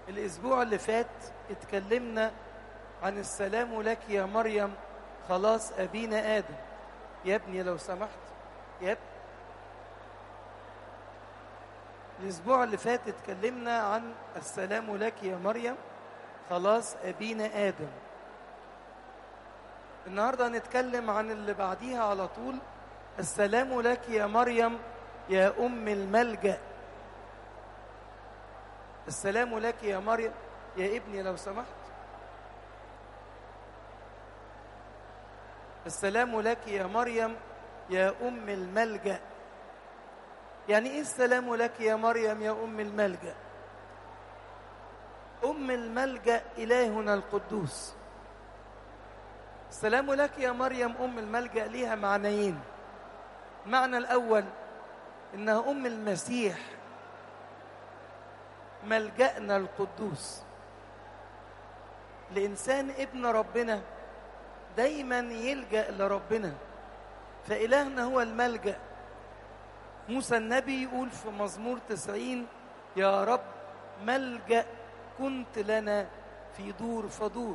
الأسبوع اللي فات اتكلمنا عن السلام لك يا مريم خلاص أبينا آدم يا ابني لو سمحت يا ابني الأسبوع اللي فات اتكلمنا عن السلام لك يا مريم خلاص أبينا آدم النهاردة هنتكلم عن اللي بعديها على طول السلام لك يا مريم يا أم الملجأ السلام لك يا مريم يا ابني لو سمحت السلام لك يا مريم يا أم الملجأ يعني إيه السلام لك يا مريم يا أم الملجأ أم الملجأ إلهنا القدوس السلام لك يا مريم أم الملجأ ليها معنيين المعنى الأول إنها أم المسيح ملجأنا القدوس الإنسان ابن ربنا دايما يلجأ لربنا فإلهنا هو الملجأ موسى النبي يقول في مزمور تسعين يا رب ملجأ كنت لنا في دور فدور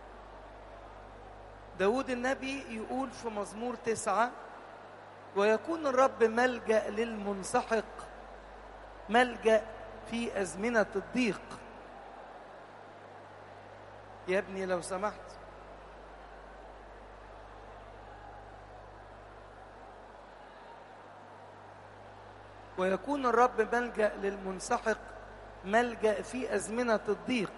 داود النبي يقول في مزمور تسعة ويكون الرب ملجأ للمنسحق ملجأ في أزمنة الضيق يا ابني لو سمحت ويكون الرب ملجأ للمنسحق ملجأ في أزمنة الضيق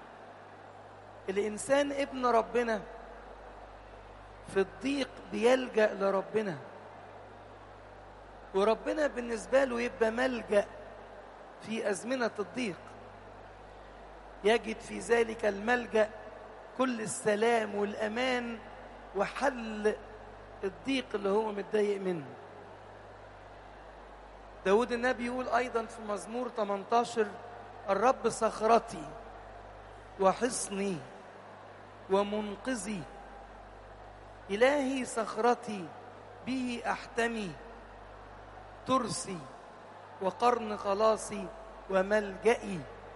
الإنسان ابن ربنا في الضيق بيلجأ لربنا وربنا بالنسبة له يبقى ملجأ في أزمنة الضيق يجد في ذلك الملجأ كل السلام والأمان وحل الضيق اللي هو متضايق منه داود النبي يقول أيضا في مزمور 18 الرب صخرتي وحصني ومنقذي إلهي صخرتي به أحتمي ترسي وقرن خلاصي وملجئي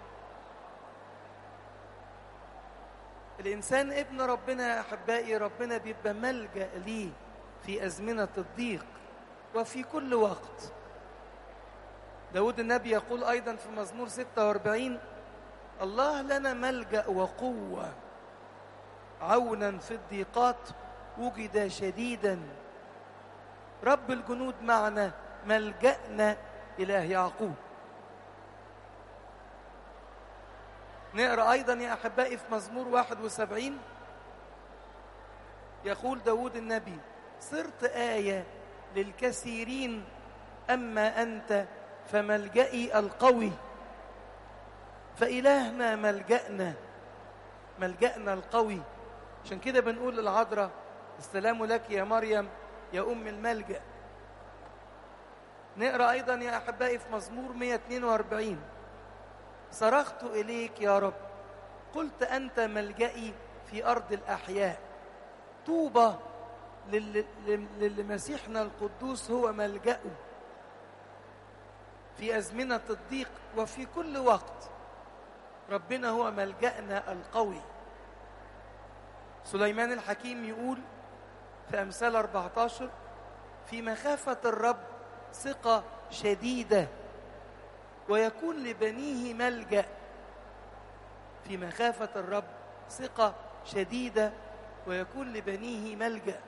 الإنسان ابن ربنا يا أحبائي ربنا بيبقى ملجأ ليه في أزمنة الضيق وفي كل وقت داود النبي يقول أيضا في مزمور 46 الله لنا ملجأ وقوة عونا في الضيقات وجد شديدا رب الجنود معنا ملجأنا إله يعقوب نقرأ أيضا يا أحبائي في مزمور 71 يقول داود النبي صرت آية للكثيرين أما أنت فملجئي القوي فإلهنا ملجأنا ملجأنا القوي عشان كده بنقول للعذراء السلام لك يا مريم يا أم الملجأ نقرأ أيضا يا أحبائي في مزمور 142 صرخت إليك يا رب قلت أنت ملجئي في أرض الأحياء طوبى للي مسيحنا القدوس هو ملجأه في أزمنة الضيق وفي كل وقت ربنا هو ملجأنا القوي سليمان الحكيم يقول في أمثال 14 في مخافة الرب ثقة شديدة ويكون لبنيه ملجأ في مخافة الرب ثقة شديدة ويكون لبنيه ملجأ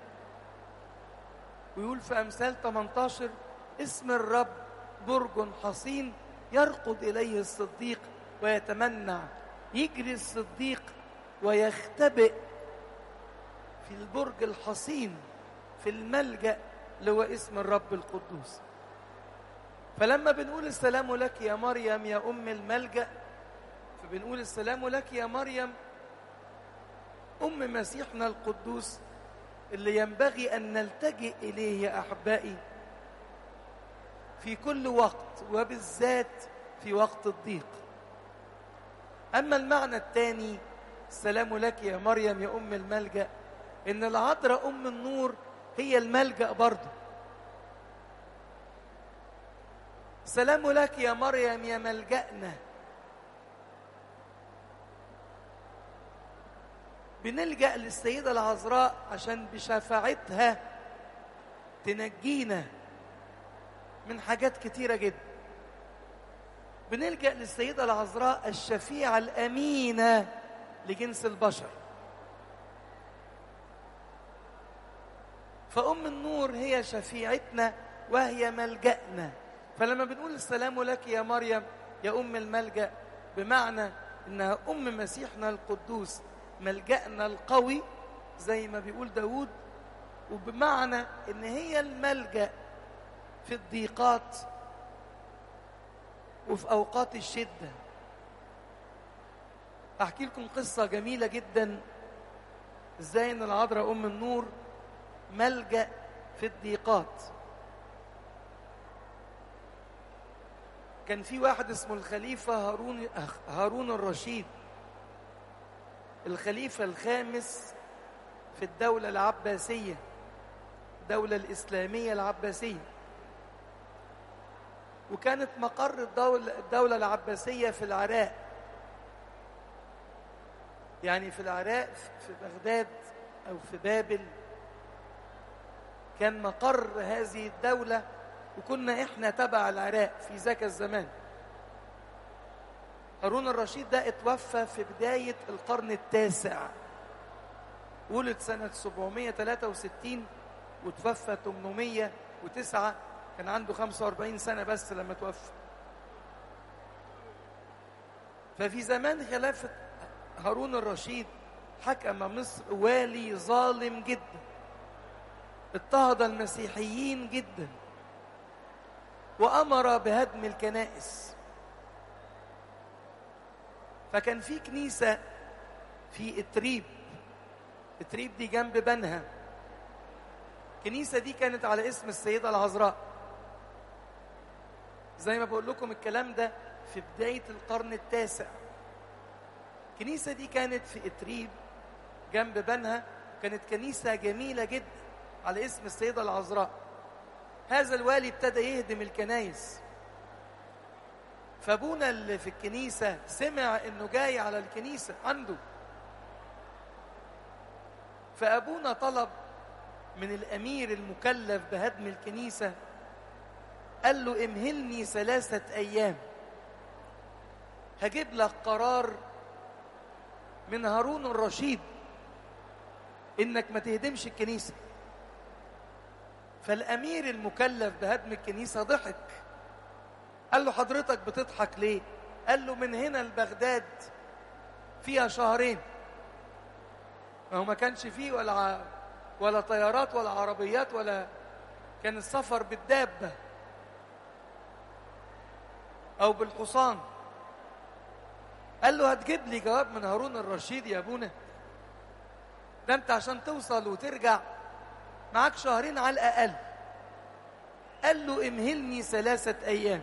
ويقول في أمثال 18 اسم الرب برج حصين يرقد إليه الصديق ويتمنع يجري الصديق ويختبئ في البرج الحصين في الملجأ اللي هو اسم الرب القدوس فلما بنقول السلام لك يا مريم يا أم الملجأ فبنقول السلام لك يا مريم أم مسيحنا القدوس اللي ينبغي أن نلتجئ إليه يا أحبائي في كل وقت وبالذات في وقت الضيق أما المعنى الثاني السلام لك يا مريم يا أم الملجأ إن العذراء أم النور هي الملجأ برضه سلام لك يا مريم يا ملجأنا بنلجأ للسيدة العذراء عشان بشفاعتها تنجينا من حاجات كتيرة جدا بنلجأ للسيدة العذراء الشفيعة الأمينة لجنس البشر فأم النور هي شفيعتنا وهي ملجأنا فلما بنقول السلام لك يا مريم يا أم الملجأ بمعنى إنها أم مسيحنا القدوس ملجأنا القوي زي ما بيقول داود وبمعنى إن هي الملجأ في الضيقات وفي أوقات الشدة أحكي لكم قصة جميلة جدا إزاي إن العذراء أم النور ملجأ في الضيقات كان في واحد اسمه الخليفة هارون هارون الرشيد الخليفة الخامس في الدولة العباسية الدولة الإسلامية العباسية وكانت مقر الدولة, الدولة العباسية في العراق يعني في العراق في بغداد أو في بابل كان مقر هذه الدولة وكنا احنا تبع العراق في ذاك الزمان هارون الرشيد ده اتوفى في بداية القرن التاسع ولد سنة 763 وتوفى 809 كان عنده 45 سنة بس لما توفى ففي زمان خلافة هارون الرشيد حكم مصر والي ظالم جدا اضطهد المسيحيين جدا وامر بهدم الكنائس فكان في كنيسه في اتريب اتريب دي جنب بنها الكنيسه دي كانت على اسم السيده العذراء زي ما بقول لكم الكلام ده في بدايه القرن التاسع الكنيسه دي كانت في اتريب جنب بنها كانت كنيسه جميله جدا على اسم السيده العذراء هذا الوالي ابتدى يهدم الكنايس فابونا اللي في الكنيسة سمع انه جاي على الكنيسة عنده فابونا طلب من الامير المكلف بهدم الكنيسة قال له امهلني ثلاثة ايام هجيب لك قرار من هارون الرشيد انك ما تهدمش الكنيسه فالامير المكلف بهدم الكنيسه ضحك قال له حضرتك بتضحك ليه قال له من هنا لبغداد فيها شهرين ما هو ما كانش فيه ولا ع... ولا طيارات ولا عربيات ولا كان السفر بالدابه او بالحصان قال له هتجيب لي جواب من هارون الرشيد يا ابونا ده انت عشان توصل وترجع معاك شهرين على الأقل قال له امهلني ثلاثة أيام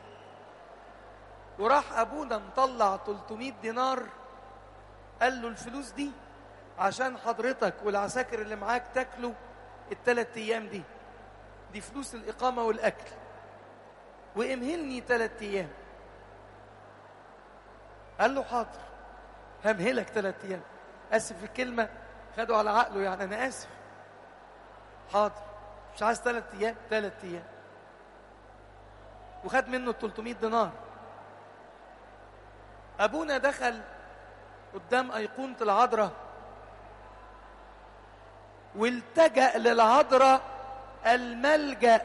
وراح أبونا مطلع 300 دينار قال له الفلوس دي عشان حضرتك والعساكر اللي معاك تاكلوا الثلاث أيام دي دي فلوس الإقامة والأكل وامهلني ثلاث أيام قال له حاضر همهلك ثلاث أيام آسف في الكلمة خدوا على عقله يعني أنا آسف حاضر مش عايز ثلاث ايام ثلاث ايام وخد منه ال 300 دينار ابونا دخل قدام ايقونه العذراء والتجا للعذراء الملجا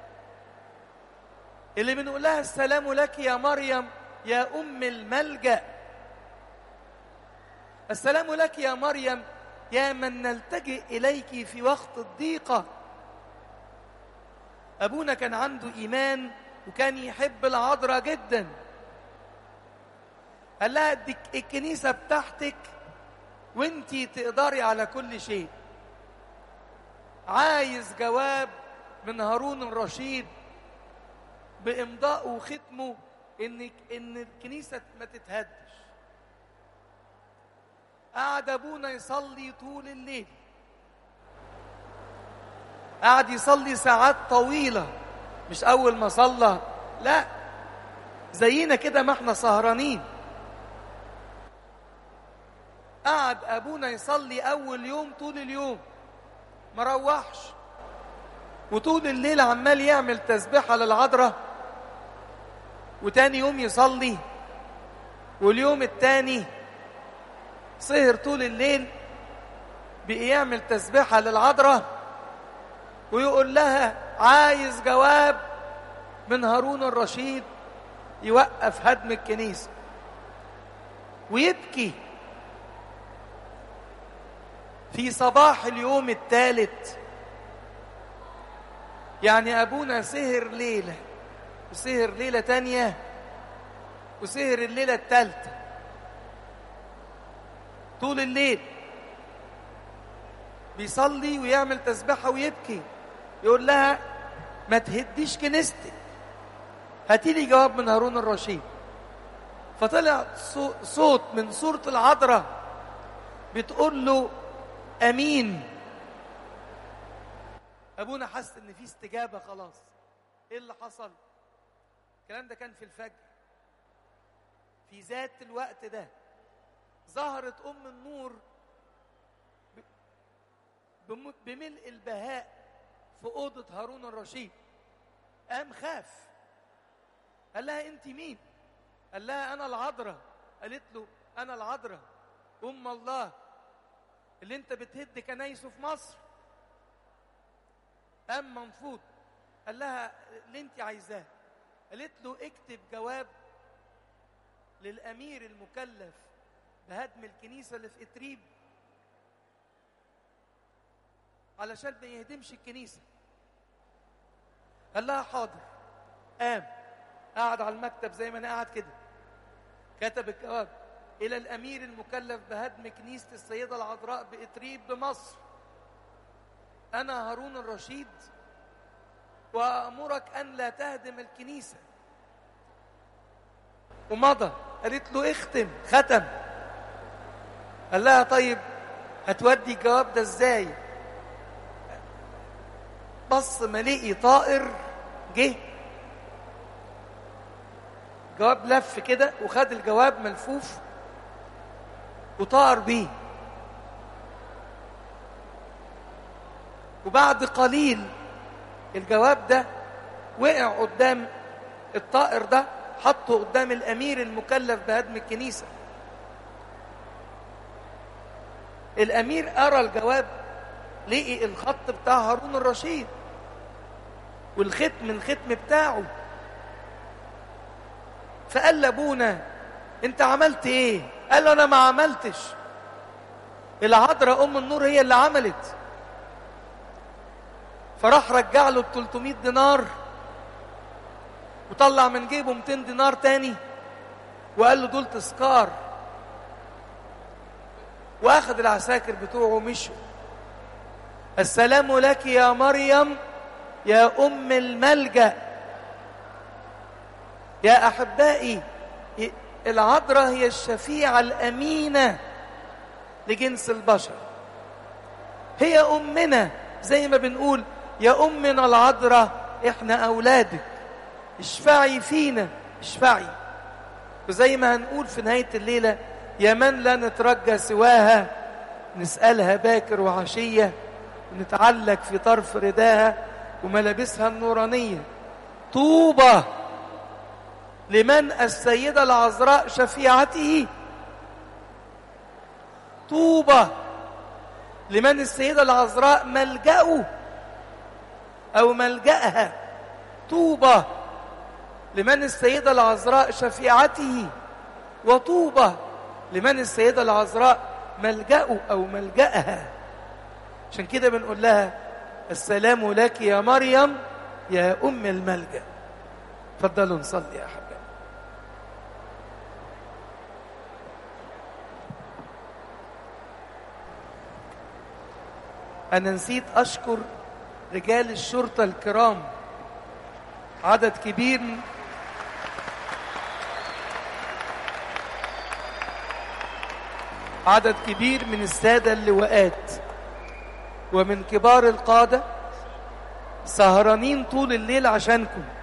اللي بنقول لها السلام لك يا مريم يا ام الملجا السلام لك يا مريم يا من نلتجئ اليك في وقت الضيقه ابونا كان عنده ايمان وكان يحب العذراء جدا قال لها دي الكنيسه بتاعتك وانت تقدري على كل شيء عايز جواب من هارون الرشيد بامضاء وختمه ان ان الكنيسه ما تتهدش قعد ابونا يصلي طول الليل قعد يصلي ساعات طويله مش اول ما صلى لا زينا كده ما احنا سهرانين قعد ابونا يصلي اول يوم طول اليوم ما روحش وطول الليل عمال يعمل تسبيحه للعذراء وتاني يوم يصلي واليوم التاني سهر طول الليل بقي يعمل تسبيحه للعذراء ويقول لها عايز جواب من هارون الرشيد يوقف هدم الكنيسه ويبكي في صباح اليوم الثالث يعني أبونا سهر ليلة وسهر ليلة تانية وسهر الليلة الثالثة طول الليل بيصلي ويعمل تسبيحة ويبكي يقول لها ما تهديش كنيستك هاتي لي جواب من هارون الرشيد فطلع صوت من سورة العذراء بتقول له امين ابونا حس ان في استجابه خلاص ايه اللي حصل الكلام ده كان في الفجر في ذات الوقت ده ظهرت ام النور بملء البهاء في اوضه هارون الرشيد قام خاف قال لها انت مين قال لها انا العذراء قالت له انا العذراء ام الله اللي انت بتهد كنايسه في مصر قام منفوض قال لها اللي انت عايزاه قالت له اكتب جواب للامير المكلف بهدم الكنيسه اللي في اتريب علشان ما يهدمش الكنيسه قال لها حاضر قام قعد على المكتب زي ما انا قاعد كده كتب الجواب إلى الأمير المكلف بهدم كنيسة السيدة العذراء بإتريب بمصر أنا هارون الرشيد وأمرك أن لا تهدم الكنيسة ومضى قالت له اختم ختم قال لها طيب هتودي الجواب ده ازاي بص مليئي طائر جه جواب لف كده وخد الجواب ملفوف وطار بيه وبعد قليل الجواب ده وقع قدام الطائر ده حطه قدام الامير المكلف بهدم الكنيسه الامير قرا الجواب لقي الخط بتاع هارون الرشيد والختم الختم بتاعه فقال لابونا انت عملت ايه قال له انا ما عملتش العذراء ام النور هي اللي عملت فراح رجع له ال 300 دينار وطلع من جيبه 200 دينار تاني وقال له دول تذكار واخد العساكر بتوعه ومشوا السلام لك يا مريم يا ام الملجأ يا احبائي العذراء هي الشفيعة الأمينة لجنس البشر هي أمنا زي ما بنقول يا أمنا العذراء إحنا أولادك اشفعي فينا اشفعي وزي ما هنقول في نهاية الليلة يا من لا نترجى سواها نسألها باكر وعشية ونتعلق في طرف رداها وملابسها النورانية طوبى لمن السيدة العذراء شفيعته طوبى لمن السيدة العذراء ملجأه أو ملجأها طوبى لمن السيدة العذراء شفيعته وطوبى لمن السيدة العذراء ملجأه أو ملجأها عشان كده بنقول لها السلام لك يا مريم يا أم الملجأ تفضلوا نصلي يا حبيبي أنا نسيت أشكر رجال الشرطة الكرام عدد كبير عدد كبير من السادة اللواءات ومن كبار القادة سهرانين طول الليل عشانكم